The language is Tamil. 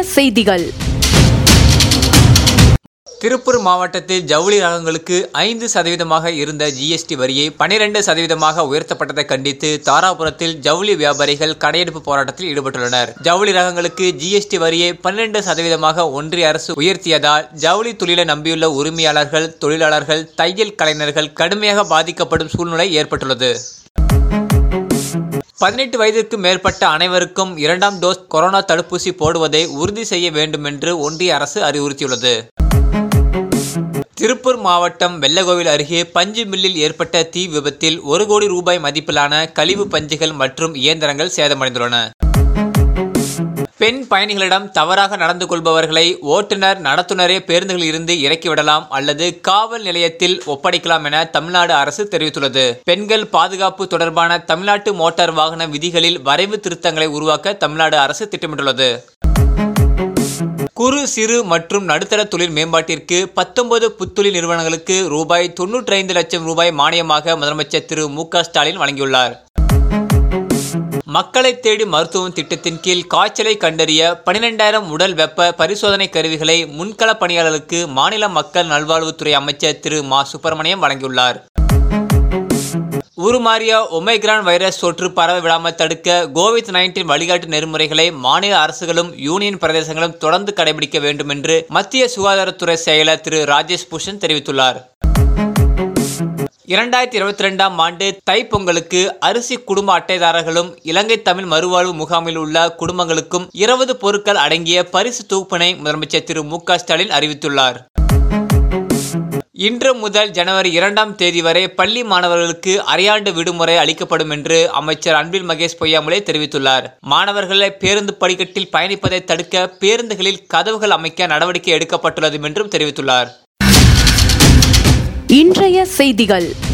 செய்திகள் திருப்பூர் மாவட்டத்தில் ஜவுளி ரகங்களுக்கு ஐந்து சதவீதமாக இருந்த ஜிஎஸ்டி வரியை பனிரெண்டு சதவீதமாக உயர்த்தப்பட்டதை கண்டித்து தாராபுரத்தில் ஜவுளி வியாபாரிகள் கடையெடுப்பு போராட்டத்தில் ஈடுபட்டுள்ளனர் ஜவுளி ரகங்களுக்கு ஜிஎஸ்டி வரியை பன்னிரண்டு சதவீதமாக ஒன்றிய அரசு உயர்த்தியதால் ஜவுளி தொழிலை நம்பியுள்ள உரிமையாளர்கள் தொழிலாளர்கள் தையல் கலைஞர்கள் கடுமையாக பாதிக்கப்படும் சூழ்நிலை ஏற்பட்டுள்ளது பதினெட்டு வயதிற்கு மேற்பட்ட அனைவருக்கும் இரண்டாம் டோஸ் கொரோனா தடுப்பூசி போடுவதை உறுதி செய்ய வேண்டும் என்று ஒன்றிய அரசு அறிவுறுத்தியுள்ளது திருப்பூர் மாவட்டம் வெள்ளகோவில் அருகே பஞ்சு மில்லில் ஏற்பட்ட தீ விபத்தில் ஒரு கோடி ரூபாய் மதிப்பிலான கழிவு பஞ்சுகள் மற்றும் இயந்திரங்கள் சேதமடைந்துள்ளன பெண் பயணிகளிடம் தவறாக நடந்து கொள்பவர்களை ஓட்டுநர் நடத்துனரே பேருந்துகளில் இருந்து இறக்கிவிடலாம் அல்லது காவல் நிலையத்தில் ஒப்படைக்கலாம் என தமிழ்நாடு அரசு தெரிவித்துள்ளது பெண்கள் பாதுகாப்பு தொடர்பான தமிழ்நாட்டு மோட்டார் வாகன விதிகளில் வரைவு திருத்தங்களை உருவாக்க தமிழ்நாடு அரசு திட்டமிட்டுள்ளது குறு சிறு மற்றும் நடுத்தர தொழில் மேம்பாட்டிற்கு பத்தொன்பது புத்தொழில் நிறுவனங்களுக்கு ரூபாய் தொன்னூற்றி ஐந்து லட்சம் ரூபாய் மானியமாக முதலமைச்சர் திரு மு க ஸ்டாலின் வழங்கியுள்ளார் மக்களை தேடி மருத்துவம் திட்டத்தின் கீழ் காய்ச்சலை கண்டறிய பனிரெண்டாயிரம் உடல் வெப்ப பரிசோதனை கருவிகளை முன்கள பணியாளர்களுக்கு மாநில மக்கள் நல்வாழ்வுத்துறை அமைச்சர் திரு மா சுப்பிரமணியம் வழங்கியுள்ளார் உருமாறிய ஒமைக்ரான் வைரஸ் தொற்று பரவ விடாமல் தடுக்க கோவிட் நைன்டீன் வழிகாட்டு நெறிமுறைகளை மாநில அரசுகளும் யூனியன் பிரதேசங்களும் தொடர்ந்து கடைபிடிக்க வேண்டும் என்று மத்திய சுகாதாரத்துறை செயலர் திரு ராஜேஷ் பூஷன் தெரிவித்துள்ளார் இரண்டாயிரத்தி இருபத்தி ரெண்டாம் ஆண்டு தைப்பொங்கலுக்கு அரிசி குடும்ப அட்டைதாரர்களும் இலங்கை தமிழ் மறுவாழ்வு முகாமில் உள்ள குடும்பங்களுக்கும் இருபது பொருட்கள் அடங்கிய பரிசு தொகுப்பினை முதலமைச்சர் திரு மு க ஸ்டாலின் அறிவித்துள்ளார் இன்று முதல் ஜனவரி இரண்டாம் தேதி வரை பள்ளி மாணவர்களுக்கு அரையாண்டு விடுமுறை அளிக்கப்படும் என்று அமைச்சர் அன்பில் மகேஷ் பொய்யாமலே தெரிவித்துள்ளார் மாணவர்களை பேருந்து படிக்கட்டில் பயணிப்பதை தடுக்க பேருந்துகளில் கதவுகள் அமைக்க நடவடிக்கை எடுக்கப்பட்டுள்ளது என்றும் தெரிவித்துள்ளார் இன்றைய செய்திகள்